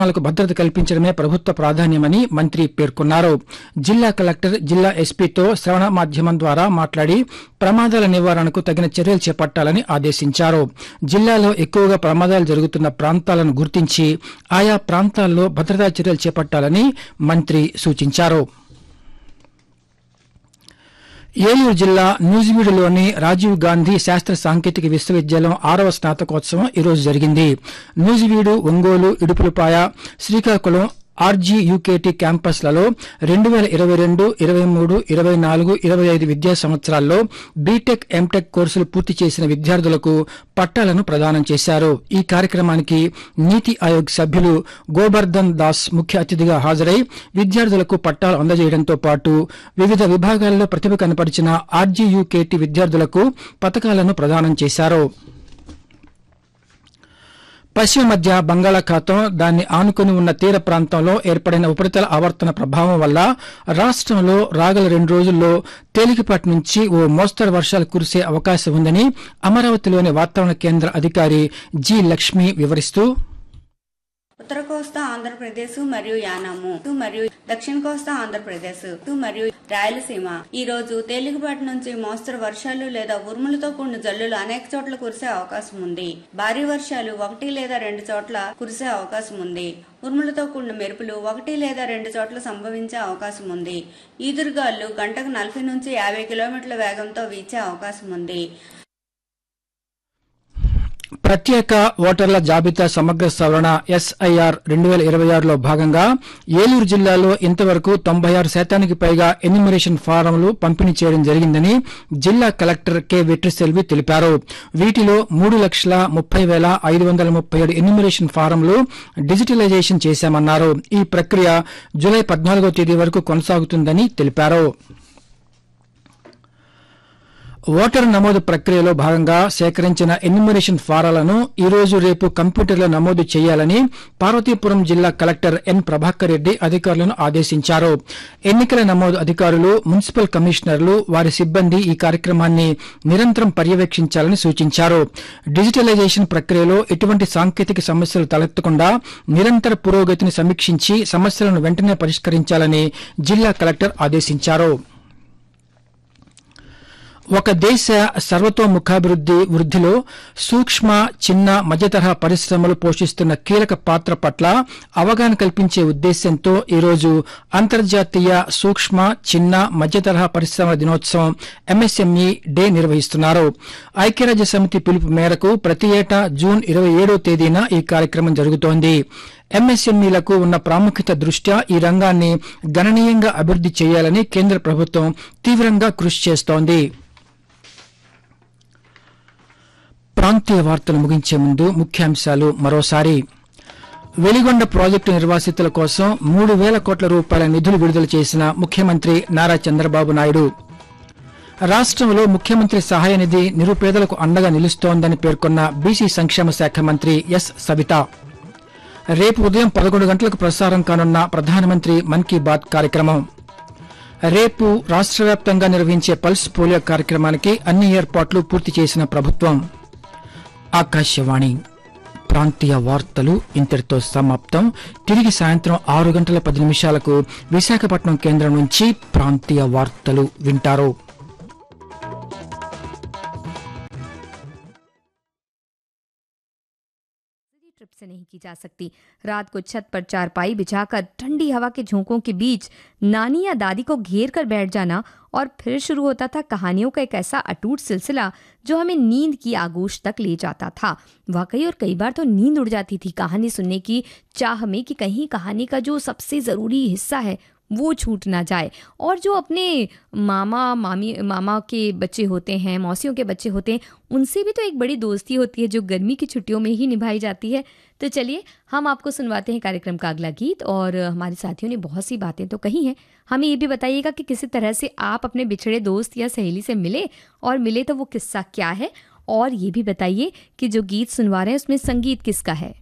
లకు భద్రత కల్పించడమే ప్రభుత్వ ప్రాధాన్యమని మంత్రి పేర్కొన్నారు జిల్లా కలెక్టర్ జిల్లా ఎస్పీతో శ్రవణ మాధ్యమం ద్వారా మాట్లాడి ప్రమాదాల నివారణకు తగిన చర్యలు చేపట్టాలని ఆదేశించారు జిల్లాలో ఎక్కువగా ప్రమాదాలు జరుగుతున్న ప్రాంతాలను గుర్తించి ఆయా ప్రాంతాల్లో భద్రతా చర్యలు చేపట్టాలని మంత్రి సూచించారు ఏలూరు జిల్లా నూజివీడులోని రాజీవ్ గాంధీ శాస్త్ర సాంకేతిక విశ్వవిద్యాలయం ఆరవ స్నాతకోత్సవం ఈరోజు జరిగింది నూజివీడు ఒంగోలు ఇడుపులపాయ శ్రీకాకుళం ఆర్జీయూకేటీ క్యాంపస్లలో రెండు వేల ఇరవై రెండు ఇరవై మూడు ఇరవై నాలుగు ఇరవై ఐదు విద్యా సంవత్సరాల్లో బీటెక్ ఎంటెక్ కోర్సులు పూర్తి చేసిన విద్యార్థులకు పట్టాలను ప్రదానం చేశారు ఈ కార్యక్రమానికి నీతి ఆయోగ్ సభ్యులు గోబర్ధన్ దాస్ ముఖ్య అతిథిగా హాజరై విద్యార్థులకు పట్టాలు అందజేయడంతో పాటు వివిధ విభాగాల్లో ప్రతిభ కనపరిచిన ఆర్జీయూకేటీ విద్యార్థులకు పతకాలను ప్రదానం చేశారు పశ్చిమ మధ్య బంగాళాఖాతం దాన్ని ఆనుకుని ఉన్న తీర ప్రాంతంలో ఏర్పడిన ఉపరితల ఆవర్తన ప్రభావం వల్ల రాష్టంలో రాగల రెండు రోజుల్లో తేలికపాటి నుంచి ఓ మోస్తరు వర్షాలు కురిసే అవకాశం ఉందని అమరావతిలోని వాతావరణ కేంద్ర అధికారి జి లక్ష్మి వివరిస్తూ ఉత్తర కోస్తా ఆంధ్రప్రదేశ్ మరియు యానాము మరియు దక్షిణ కోస్తా ఆంధ్రప్రదేశ్ మరియు రాయలసీమ ఈ రోజు తేలికపాటి నుంచి మోస్తరు వర్షాలు లేదా ఉరుములతో కూడిన జల్లులు అనేక చోట్ల కురిసే అవకాశం ఉంది భారీ వర్షాలు ఒకటి లేదా రెండు చోట్ల కురిసే అవకాశం ఉంది ఉరుములతో కూడిన మెరుపులు ఒకటి లేదా రెండు చోట్ల సంభవించే అవకాశం ఉంది ఈదురుగాలు గంటకు నలభై నుంచి యాభై కిలోమీటర్ల వేగంతో వీచే అవకాశం ఉంది ప్రత్యేక ఓటర్ల జాబితా సమగ్ర సవరణ ఎస్ఐఆర్ రెండు వేల ఇరవై ఆరులో భాగంగా ఏలూరు జిల్లాలో ఇంతవరకు తొంభై ఆరు శాతానికి పైగా ఎన్యూమరేషన్ ఫారంలు పంపిణీ చేయడం జరిగిందని జిల్లా కలెక్టర్ కె వెట్రిసెల్వి తెలిపారు వీటిలో మూడు లక్షల ముప్పై వేల ఐదు వందల ముప్పై ఏడు ఎన్యూమరేషన్ ఫారంలు డిజిటలైజేషన్ చేశామన్నారు ఈ ప్రక్రియ జూలై పద్నాలుగో తేదీ వరకు కొనసాగుతుందని తెలిపారు ఓటరు నమోదు ప్రక్రియలో భాగంగా సేకరించిన ఎన్యూమరేషన్ ఫారాలను ఈ రోజు రేపు కంప్యూటర్లో నమోదు చేయాలని పార్వతీపురం జిల్లా కలెక్టర్ ఎన్ ప్రభాకర్ రెడ్డి అధికారులను ఆదేశించారు ఎన్నికల నమోదు అధికారులు మున్సిపల్ కమిషనర్లు వారి సిబ్బంది ఈ కార్యక్రమాన్ని నిరంతరం పర్యవేక్షించాలని సూచించారు డిజిటలైజేషన్ ప్రక్రియలో ఎటువంటి సాంకేతిక సమస్యలు తలెత్తకుండా నిరంతర పురోగతిని సమీక్షించి సమస్యలను వెంటనే పరిష్కరించాలని జిల్లా కలెక్టర్ ఆదేశించారు ఒక దేశ సర్వతోముఖాభివృద్ది వృద్దిలో సూక్ష్మ చిన్న మధ్యతరహా పరిశ్రమలు పోషిస్తున్న కీలక పాత్ర పట్ల అవగాహన కల్పించే ఉద్దేశ్యంతో ఈరోజు అంతర్జాతీయ సూక్ష్మ చిన్న మధ్యతరహా పరిశ్రమల దినోత్సవం ఎంఎస్ఎంఈ డే నిర్వహిస్తున్నారు ఐక్యరాజ్య సమితి పిలుపు మేరకు ప్రతి ఏటా జూన్ ఇరవై ఏడో తేదీన ఈ కార్యక్రమం జరుగుతోంది ఎంఎస్ఎంఈలకు ఉన్న ప్రాముఖ్యత దృష్ట్యా ఈ రంగాన్ని గణనీయంగా అభివృద్ది చేయాలని కేంద్ర ప్రభుత్వం తీవ్రంగా కృషి చేస్తోంది ప్రాంతీయ వార్తలు ముగించే ముందు ముఖ్యాంశాలు మరోసారి వెలిగొండ ప్రాజెక్టు నిర్వాసితుల కోసం మూడు వేల కోట్ల రూపాయల నిధులు విడుదల చేసిన ముఖ్యమంత్రి నారా చంద్రబాబు నాయుడు రాష్టంలో ముఖ్యమంత్రి సహాయ నిధి నిరుపేదలకు అండగా నిలుస్తోందని పేర్కొన్న బీసీ సంక్షేమ శాఖ మంత్రి ఎస్ సవిత రేపు ఉదయం పదకొండు గంటలకు ప్రసారం కానున్న ప్రధానమంత్రి మన్ కీ బాత్ కార్యక్రమం రేపు రాష్ట్ర వ్యాప్తంగా నిర్వహించే పల్స్ పోలియో కార్యక్రమానికి అన్ని ఏర్పాట్లు పూర్తి చేసిన ప్రభుత్వం ఆకాశవాణి ప్రాంతీయ వార్తలు ఇంతటితో సమాప్తం తిరిగి సాయంత్రం ఆరు గంటల పది నిమిషాలకు విశాఖపట్నం కేంద్రం నుంచి ప్రాంతీయ వార్తలు వింటారు ट्रिप से नहीं की जा सकती रात को छत पर चारपाई बिछाकर ठंडी हवा के झोंकों के बीच नानी या दादी को घेर कर बैठ जाना और फिर शुरू होता था कहानियों का एक ऐसा अटूट सिलसिला जो हमें नींद की आगोश तक ले जाता था वाकई और कई बार तो नींद उड़ जाती थी कहानी सुनने की चाह में कि कहीं कहानी का जो सबसे ज़रूरी हिस्सा है वो छूट ना जाए और जो अपने मामा मामी मामा के बच्चे होते हैं मौसियों के बच्चे होते हैं उनसे भी तो एक बड़ी दोस्ती होती है जो गर्मी की छुट्टियों में ही निभाई जाती है तो चलिए हम आपको सुनवाते हैं कार्यक्रम का अगला गीत और हमारे साथियों ने बहुत सी बातें तो कही हैं हमें ये भी बताइएगा कि किसी तरह से आप अपने बिछड़े दोस्त या सहेली से मिले और मिले तो वो किस्सा क्या है और ये भी बताइए कि जो गीत सुनवा रहे हैं उसमें संगीत किसका है